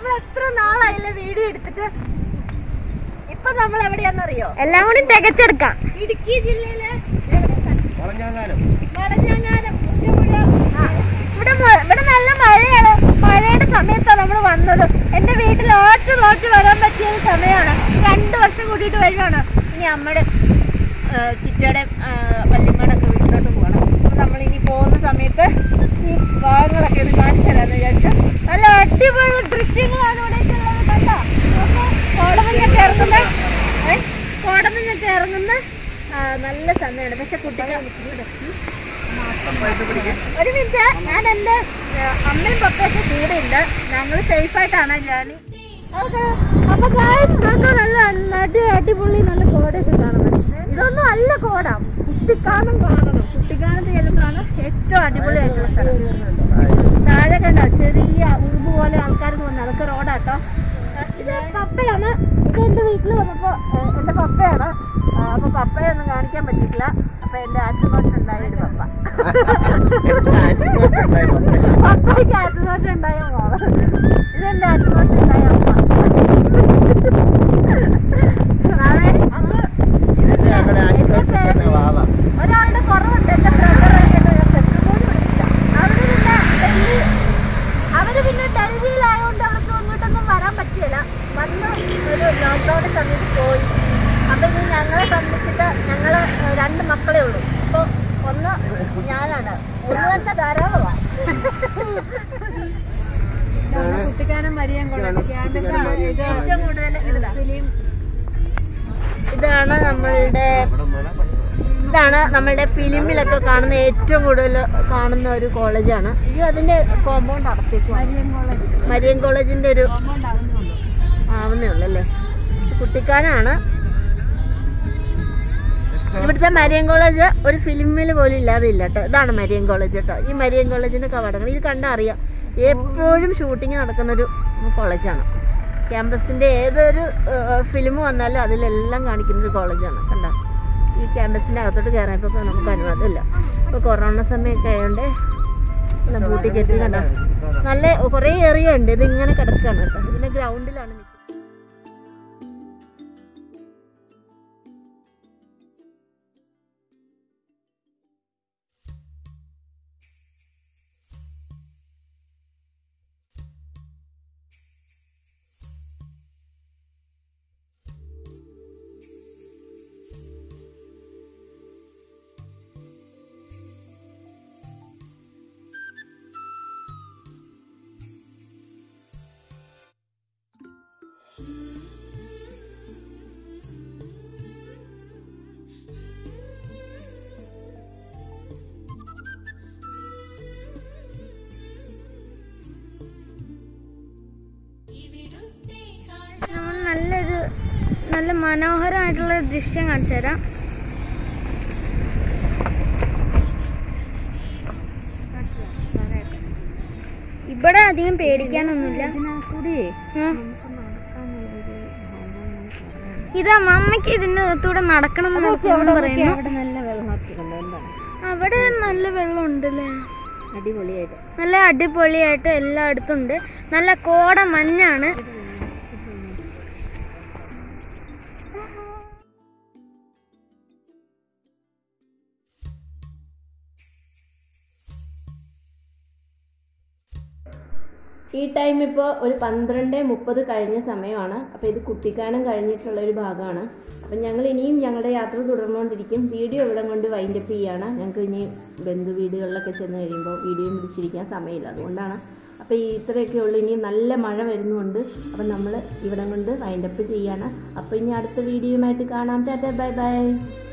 നമ്മൾ എത്ര നാളായില്ലേ വീഡിയോ എടുത്തിട്ട് ഇപ്പൊ നമ്മൾ എവിടെയാന്നറിയോ എല്ലാം കൂടി തികച്ചെടുക്കാം ഇടുക്കി ജില്ലയിലെ എവിടെ സ്ഥലം? വളഞ്ഞാങ്ങാനം വളഞ്ഞാങ്ങാനം പുന്നപ്പുഴ. ആ, ഇവിടെ മ- ഇവിടെ നല്ല മഴയാണ് മഴയുടെ സമയത്താണ് നമ്മൾ വന്നത് എന്റെ വീട്ടിൽ ഓട്ട് നോട്ട് വരാൻ പറ്റിയ ഒരു സമയമാണ് രണ്ടു വർഷം കൂട്ടിയിട്ട് വരുവാണ് ഇനി അമ്മയുടെ ചിറ്റയുടെ വല്യമ്മയുടെ ഒക്കെ വീട്ടിലോട്ട് പോകണം അപ്പൊ നമ്മൾ ഇനി പോകുന്ന സമയത്ത് ഈ ഭാഗങ്ങളൊക്കെ ഒന്ന് കാണിച്ചു തരാന്ന് വിചാരിച്ചു നല്ല അടിപൊളി ദൃശ്യങ്ങളാണ് ഇവിടെ ഉള്ളത് കണ്ടോ നോക്ക്, കോടമഞ്ഞൊക്കെ ഇറങ്ങുന്ന ഏ, കോടമഞ്ഞൊക്കെ ഇറങ്ങുന്ന ആ, നല്ല സമയമാണ് പക്ഷെ കുട്ടികൾ ഒരു മിനിറ്റ് ഞാൻ എന്റെ ഏ, അമ്മയും പപ്പയൊക്കെ കൂടെ ഉണ്ട് ഞങ്ങൾ സേഫ് ആയിട്ടാണ് ജേണി അപ്പൊ guys, നമുക്ക് നല്ല നടി അടിപൊളി നല്ല കോടയൊക്കെ കാണുന്നത് ഇതൊന്നും അല്ല കോട കുട്ടിക്കാനം കാണണം കുട്ടിക്കാനത്ത് ചെല്ലുമ്പോഴാണ് ഏറ്റവും അടിപൊളിയായിട്ടുള്ള സ്ഥലം താഴെ കണ്ടോ ചെറിയ ഉറുമ്പ് പോലെ ആൾക്കാർ പോകുന്നത് അതൊക്കെ റോഡാട്ടോ ഇത് പപ്പയാണ് ഇത് എന്റെ വീട്ടിൽ വന്നപ്പോ ഏ, എന്റെ പപ്പയാണ് ആ, അപ്പൊ പപ്പയൊന്നും കാണിക്കാൻ പറ്റിയിട്ടില്ല അപ്പൊ എന്റെ ആറ്റുനോട്ടുണ്ടായ ഒരു പപ്പ പപ്പയ്ക്ക് ആറ്റുനോട്ടുണ്ടായ മോള് ഇതെന്റെ ആറ്റുനോട്ടുണ്ടായ അമ്മ അതെ, അമ്മ ഒരാളുടെ കുറവുണ്ട് എന്റെ ബ്രദർ അവര് പിന്നെ ഡൽഹി അവര് പിന്നെ ഡൽഹിയിലായതുകൊണ്ട് അവർക്ക് ഇങ്ങോട്ടൊന്നും വരാൻ പറ്റിയില്ല വന്ന് ഒരു ലോക്ക്ഡൌൺ സമയത്ത് പോയി അപ്പൊ ഇനി ഞങ്ങളെ സംബന്ധിച്ചിട്ട് ഞങ്ങള് രണ്ട് മക്കളെ ഉള്ളൂ അപ്പൊ ഒന്ന് ഞാനാണ് ഒന്ന് തന്നെ ധാരാളമാണ് കുട്ടിക്കാനം മരിയാൻ കൊള്ളാം ഏറ്റവും കൂടുതൽ ഫിലിം ഇതാണ് നമ്മളുടെ ഇതാണ് നമ്മളുടെ ഫിലിമിലൊക്കെ കാണുന്ന ഏറ്റവും കൂടുതൽ കാണുന്ന ഒരു കോളേജാണ് ഇത് അതിന്റെ കോമ്പൗണ്ട് അടച്ചേക്കും മരിയൻ കോളേജിന്റെ ഒരു ആവുന്നേ ഉള്ളു അല്ലേ കുട്ടിക്കാനാണ് ഇവിടുത്തെ മരിയൻ കോളേജ് ഒരു ഫിലിമിൽ പോലും ഇല്ലാതെ ഇല്ല കേട്ടോ ഇതാണ് മരിയൻ കോളേജ് കേട്ടോ ഈ മരിയൻ കോളേജിന്റെ കവാടങ്ങൾ ഇത് കണ്ടാൽ അറിയാം എപ്പോഴും ഷൂട്ടിംഗ് നടക്കുന്ന ഒരു കോളേജാണ് ക്യാമ്പസിന്റെ ഏതൊരു ഫിലിം വന്നാലും അതിലെല്ലാം കാണിക്കുന്ന ഒരു കോളേജാണ് കണ്ടോ ഈ ക്യാമ്പസിന്റെ അകത്തോട്ട് കയറിയപ്പോൾ നമുക്ക് അനുവാദമില്ല ഇപ്പോൾ കൊറോണ സമയമൊക്കെ ആയതുകൊണ്ട് എല്ലാം പൂട്ടി കെട്ടി കണ്ടോ നല്ല കുറേ ഏറിയ ഉണ്ട് ഇത് ഇങ്ങനെ കിടക്കുകയാണ് കേട്ടോ ഇതിന്റെ ഗ്രൗണ്ടിലാണ് നിൽക്കുന്നത് നമ്മൾ നല്ലൊരു നല്ല മനോഹരമായിട്ടുള്ള ഒരു ദൃശ്യം കാണിച്ചു തരാം ഇവിടെ അധികം പേടിക്കാനൊന്നുമില്ല ആ. ഇതാ മമ്മയ്ക്ക് ഇതിന്റെ അകത്തൂടെ നടക്കണം എന്ന് നോക്കിയോണ്ട് പറയുന്നു അവിടെ നല്ല വെള്ളമൊക്കെ കണ്ടോ എന്താണ് അവിടെ നല്ല വെള്ളം ഉണ്ടല്ലേ അടിപൊളിയായിട്ട് നല്ല അടിപൊളിയായിട്ട് എല്ലായിടത്തും ഉണ്ട് നല്ല കോട മഞ്ഞാണ് ഈ ടൈം ഇപ്പോൾ ഒരു പന്ത്രണ്ട് മുപ്പത് കഴിഞ്ഞ സമയമാണ് അപ്പോൾ ഇത് കുട്ടിക്കാനം കഴിഞ്ഞിട്ടുള്ള ഒരു ഭാഗമാണ് അപ്പം ഞങ്ങൾ ഇനിയും ഞങ്ങളുടെ യാത്ര തുടർന്നുകൊണ്ടിരിക്കും വീഡിയോ ഇവിടെ കൊണ്ട് വൈൻഡപ്പ് ചെയ്യാണ് ഞങ്ങൾക്ക് ഇനി ബന്ധു വീടുകളിലൊക്കെ ചെന്ന് കഴിയുമ്പോൾ വീഡിയോയും പിടിച്ചിരിക്കാൻ സമയമില്ല അതുകൊണ്ടാണ് അപ്പോൾ ഈ ഇത്രയൊക്കെ ഉള്ളൂ ഇനിയും നല്ല മഴ വരുന്നുണ്ട് അപ്പം നമ്മൾ ഇവിടം കൊണ്ട് വൈൻഡപ്പ് ചെയ്യാണ് അപ്പോൾ ഇനി അടുത്ത വീഡിയോയുമായിട്ട് കാണാം ടാറ്റ ബൈ ബൈ